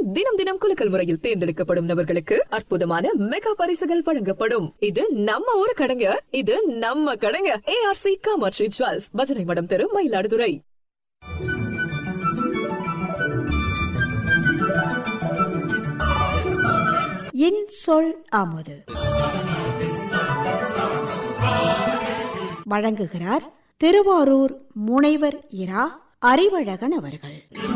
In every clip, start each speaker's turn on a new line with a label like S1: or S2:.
S1: தினம் தினம் குலுக்கல் முறையில் தேர்ந்தெடுக்கப்படும் நபர்களுக்கு அற்புதமான மெகா பரிசுகள் வழங்கப்படும் இது நம்ம ஊரு கடைங்க இது நம்ம கடைங்க ஏஆர்சி காமாட்சி ஜுவல்ஸ் பஜனை மடம் தெரு மயிலாடுதுறை
S2: என் சொல் அமுது வழங்குகிறார் திருவாரூர் முனைவர் இரா அறிவழகன் அவர்கள்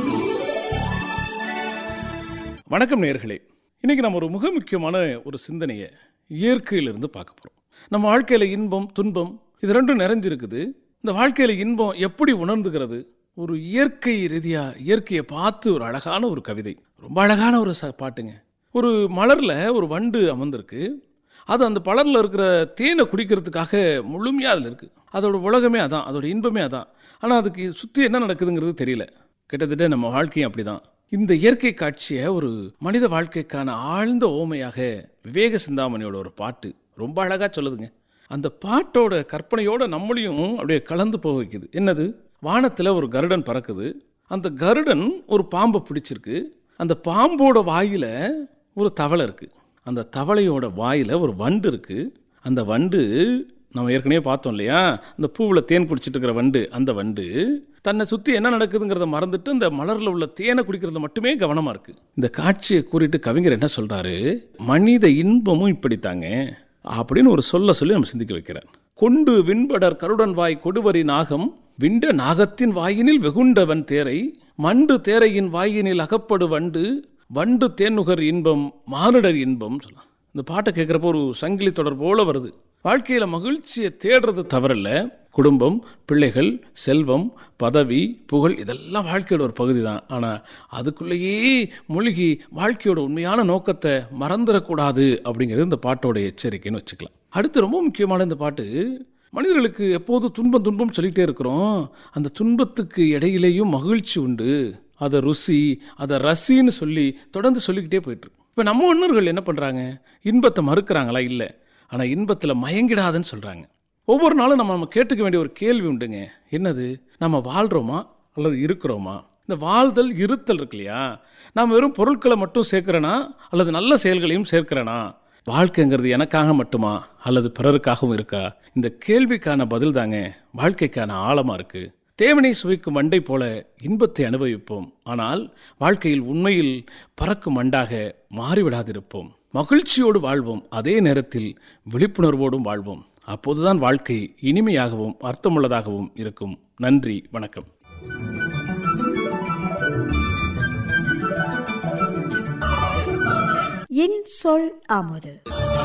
S3: வணக்கம் நேர்களே இன்னைக்கு நம்ம ஒரு மிக முக்கியமான ஒரு சிந்தனையை இயற்கையிலிருந்து பார்க்க போகிறோம் நம்ம வாழ்க்கையில் இன்பம் துன்பம் இது ரெண்டும் நிறைஞ்சிருக்குது இந்த வாழ்க்கையில் இன்பம் எப்படி உணர்ந்துகிறது ஒரு இயற்கை ரீதியாக இயற்கையை பார்த்து ஒரு அழகான ஒரு கவிதை ரொம்ப அழகான ஒரு ச பாட்டுங்க ஒரு மலரில் ஒரு வண்டு அமர்ந்திருக்கு அது அந்த பலரில் இருக்கிற தேனை குடிக்கிறதுக்காக முழுமையாக அதில் இருக்குது அதோட உலகமே அதான் அதோட இன்பமே அதான் ஆனால் அதுக்கு சுற்றி என்ன நடக்குதுங்கிறது தெரியல கிட்டத்தட்ட நம்ம வாழ்க்கையும் அப்படிதான் இந்த இயற்கை காட்சியை ஒரு மனித வாழ்க்கைக்கான ஆழ்ந்த ஓமையாக விவேக சிந்தாமணியோட ஒரு பாட்டு ரொம்ப அழகாக சொல்லுதுங்க அந்த பாட்டோட கற்பனையோட நம்மளையும் அப்படியே கலந்து போக வைக்குது என்னது வானத்தில் ஒரு கருடன் பறக்குது அந்த கருடன் ஒரு பாம்பை பிடிச்சிருக்கு அந்த பாம்போட வாயில ஒரு தவளை இருக்கு அந்த தவளையோட வாயில ஒரு வண்டு இருக்கு அந்த வண்டு நம்ம ஏற்கனவே பார்த்தோம் இல்லையா அந்த பூவில் தேன் குடிச்சிட்டு இருக்கிற வண்டு அந்த வண்டு தன்னை சுற்றி என்ன நடக்குதுங்கிறத மறந்துட்டு இந்த மலரில் உள்ள தேனை குடிக்கிறத மட்டுமே கவனமாக இருக்கு இந்த காட்சியை கூறிட்டு கவிஞர் என்ன சொல்றாரு மனித இன்பமும் இப்படித்தாங்க அப்படின்னு ஒரு சொல்ல சொல்லி நம்ம சிந்திக்க வைக்கிறார் கொண்டு விண்படர் கருடன் வாய் கொடுவரி நாகம் விண்ட நாகத்தின் வாயினில் வெகுண்டவன் தேரை மண்டு தேரையின் வாயினில் அகப்படு வண்டு வண்டு தேனுகர் இன்பம் மானுடர் இன்பம் சொல்லலாம் இந்த பாட்டை கேட்குறப்போ ஒரு சங்கிலி தொடர் போல வருது வாழ்க்கையில் மகிழ்ச்சியை தேடுறது தவறில்ல குடும்பம் பிள்ளைகள் செல்வம் பதவி புகழ் இதெல்லாம் வாழ்க்கையோட ஒரு பகுதி தான் ஆனால் அதுக்குள்ளேயே மூழ்கி வாழ்க்கையோட உண்மையான நோக்கத்தை மறந்துடக்கூடாது அப்படிங்கிறது இந்த பாட்டோட எச்சரிக்கைன்னு வச்சுக்கலாம் அடுத்து ரொம்ப முக்கியமான இந்த பாட்டு மனிதர்களுக்கு எப்போதும் துன்பம் துன்பம் சொல்லிகிட்டே இருக்கிறோம் அந்த துன்பத்துக்கு இடையிலேயும் மகிழ்ச்சி உண்டு அதை ருசி அதை ரசின்னு சொல்லி தொடர்ந்து சொல்லிக்கிட்டே போயிட்டுருக்கு இப்போ நம்ம முன்னோர்கள் என்ன பண்ணுறாங்க இன்பத்தை மறுக்கிறாங்களா இல்லை ஆனால் இன்பத்தில் மயங்கிடாதுன்னு சொல்கிறாங்க ஒவ்வொரு நாளும் நம்ம நம்ம கேட்டுக்க வேண்டிய ஒரு கேள்வி உண்டுங்க என்னது நம்ம வாழ்கிறோமா அல்லது இருக்கிறோமா இந்த வாழ்தல் இருத்தல் இருக்கு இல்லையா நாம் வெறும் பொருட்களை மட்டும் சேர்க்கிறேனா அல்லது நல்ல செயல்களையும் சேர்க்கிறேனா வாழ்க்கைங்கிறது எனக்காக மட்டுமா அல்லது பிறருக்காகவும் இருக்கா இந்த கேள்விக்கான பதில் தாங்க வாழ்க்கைக்கான ஆழமா இருக்கு தேவனை சுவைக்கும் வண்டை போல இன்பத்தை அனுபவிப்போம் ஆனால் வாழ்க்கையில் உண்மையில் பறக்கும் வண்டாக மாறிவிடாதிருப்போம் மகிழ்ச்சியோடு வாழ்வோம் அதே நேரத்தில் விழிப்புணர்வோடும் வாழ்வோம் அப்போதுதான் வாழ்க்கை இனிமையாகவும் அர்த்தமுள்ளதாகவும் இருக்கும் நன்றி வணக்கம்
S2: என் சொல் அமுது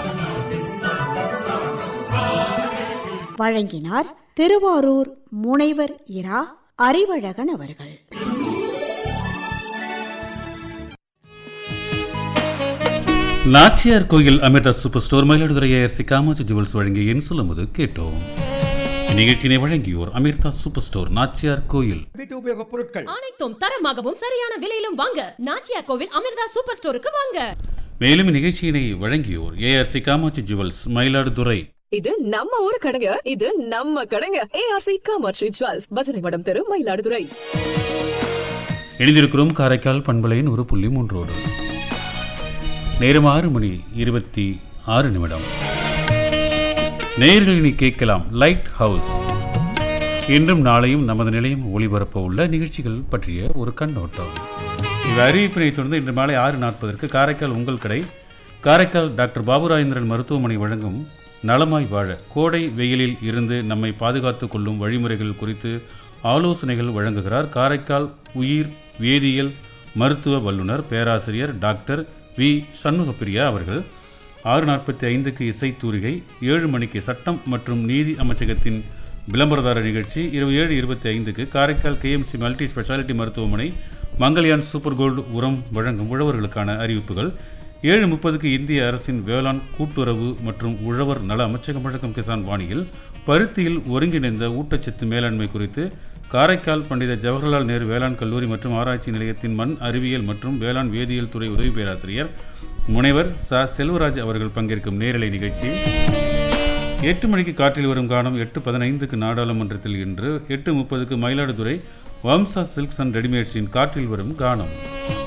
S2: வழங்கினார் திருவாரூர் முனைவர் இரா அறிவழகன் அவர்கள்
S4: Nachiyar Koil Amirtha super store Mayiladuthurai ARC Kamatchi jewels வழங்கிய என் சொல்லும்போது கேட்டோம் இந்நிகழ்ச்சியினை வழங்கியோர் அமிர்தா சூப்பர் ஸ்டோர் நாச்சியார் கோயில்
S5: வீட்டு உபயோகப் பொருட்கள்
S6: அனைத்தும் தரமாகவும் சரியான விலையிலும் வாங்க நாச்சியா கோவில் அமிர்தா சூப்பர் ஸ்டோருக்கு வாங்க
S4: மேலும் இந்நிகழ்ச்சியினை வழங்கியோர் ஏஆர்சி காமாட்சி ஜுவல்ஸ் மயிலாடுதுறை
S1: இது நம்ம ஊரு கடைங்க இது நம்ம கடைங்க ஏஆர்சி காமாட்சி ஜுவல்ஸ் பஜனை மடம் தெரு மயிலாடுதுறை
S4: எழுதியிருக்கிறோம் காரைக்கால் பண்பலையின் ஒரு புள்ளி மூன்றோடு நேரம் ஆறு மணி இருபத்தி ஆறு நிமிடம் நேர்களினி கேட்கலாம் லைட் ஹவுஸ் இன்றும் நாளையும் நமது நிலையம் ஒளிபரப்ப உள்ள நிகழ்ச்சிகள் பற்றிய ஒரு கண்ணோட்டம் இவ் அறிவிப்பினை தொடர்ந்து இன்று மாலை ஆறு நாற்பதற்கு காரைக்கால் உங்கள் கடை காரைக்கால் டாக்டர் பாபுராஜேந்திரன் மருத்துவமனை வழங்கும் நலமாய் வாழ கோடை வெயிலில் இருந்து நம்மை பாதுகாத்துக் கொள்ளும் வழிமுறைகள் குறித்து ஆலோசனைகள் வழங்குகிறார் காரைக்கால் உயிர் வேதியியல் மருத்துவ வல்லுநர் பேராசிரியர் டாக்டர் வி சண்முகப்பிரியா அவர்கள் ஆறு நாற்பத்தி ஐந்துக்கு இசைத்தூரிகை ஏழு மணிக்கு சட்டம் மற்றும் நீதி அமைச்சகத்தின் விளம்பரதார நிகழ்ச்சி இரவு ஏழு இருபத்தி ஐந்துக்கு காரைக்கால் கேஎம்சி மல்டி ஸ்பெஷாலிட்டி மருத்துவமனை மங்கல்யான் சூப்பர் கோல்டு உரம் வழங்கும் உழவர்களுக்கான அறிவிப்புகள் ஏழு முப்பதுக்கு இந்திய அரசின் வேளாண் கூட்டுறவு மற்றும் உழவர் நல அமைச்சகம் வழங்கும் கிசான் வாணியில் பருத்தியில் ஒருங்கிணைந்த ஊட்டச்சத்து மேலாண்மை குறித்து காரைக்கால் பண்டித ஜவஹர்லால் நேரு வேளாண் கல்லூரி மற்றும் ஆராய்ச்சி நிலையத்தின் மண் அறிவியல் மற்றும் வேளாண் வேதியியல் துறை உதவி பேராசிரியர் முனைவர் ச செல்வராஜ் அவர்கள் பங்கேற்கும் நேரலை நிகழ்ச்சி எட்டு மணிக்கு காற்றில் வரும் காலம் எட்டு பதினைந்துக்கு நாடாளுமன்றத்தில் இன்று எட்டு முப்பதுக்கு மயிலாடுதுறை வம்சா சில்க்ஸ் அண்ட் ரெடிமேட்ஸின் காற்றில் வரும் கானம்